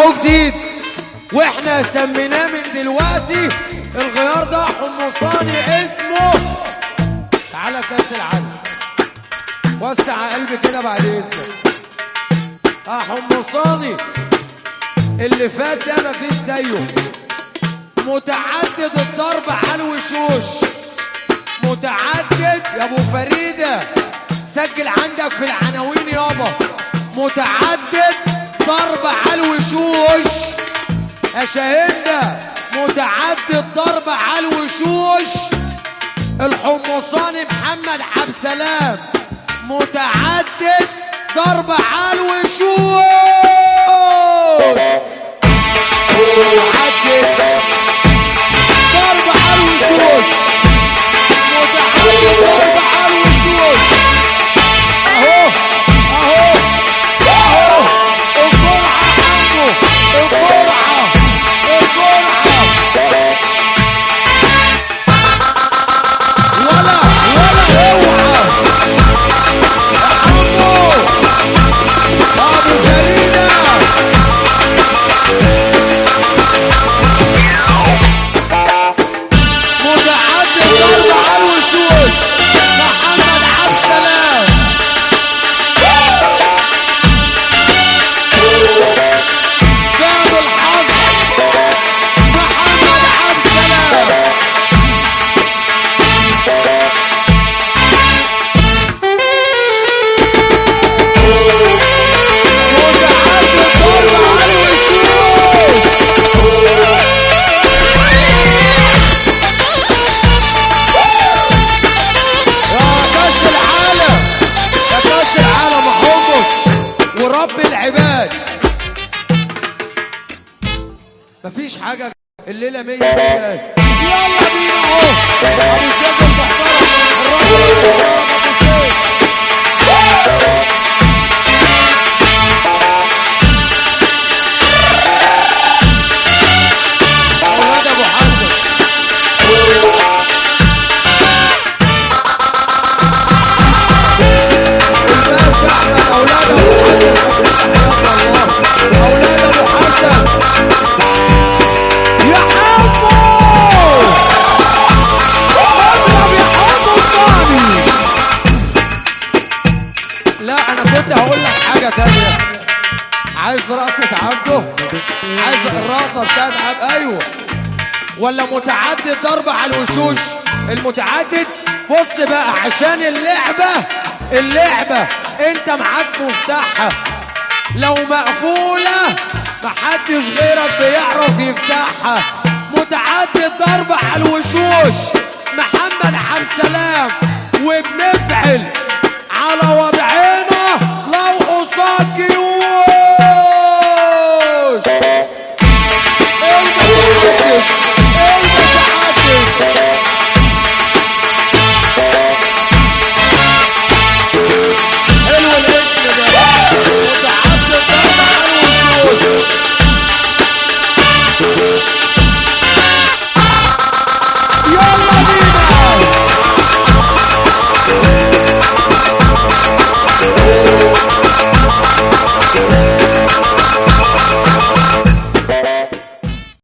اهو جديد واحنا سميناه من دلوقتي الغيار ده حمصاني اسمه تعالى كاس العالم وسع قلبي كده بعد اذنك اه حمصاني اللي فات ده مفيش زيه متعدد الضرب على الوشوش متعدد يا ابو فريده سجل عندك في العناوين يابا متعدد ضرب على الوشوش يا شاهدنا متعدد ضرب على الوشوش الحمصاني محمد عبد السلام متعدد ضرب على الوشوش متعدد ضرب على الوشوش متعدد ضرب على الوشوش اهو اهو اهو الجرعه عنده الجرعه الجرعه ولا ولا اوعى عمو ابو فريده متعدد ضرب على الوشوش محمد عبد السلام باب الحظ محمد عبد السلام متعدد ضرب على الوشوش يا كاس العالم يا كاس العالم حمص ورب العباد مفيش حاجة الليلة مية مية يلا بينا اهو ابو سيف المحترم الراجل المحترم ابو سيف اولاد ابو حمزه الباشا احمد اولاد ابو حسن اولاد ابو حسن يا حمو اضرب يا حمو الثاني لا انا كنت هقول لك حاجه تانية عايز رقصة عبده عايز الرقصة بتاعت عبد ايوه ولا متعدد ضرب على الوشوش المتعدد بص بقى عشان اللعبة اللعبة انت معاك مفتاحها لو مقفولة محدش غيرك بيعرف يفتحها متعدد ضرب على الوشوش محمد عبد السلام وبنفعل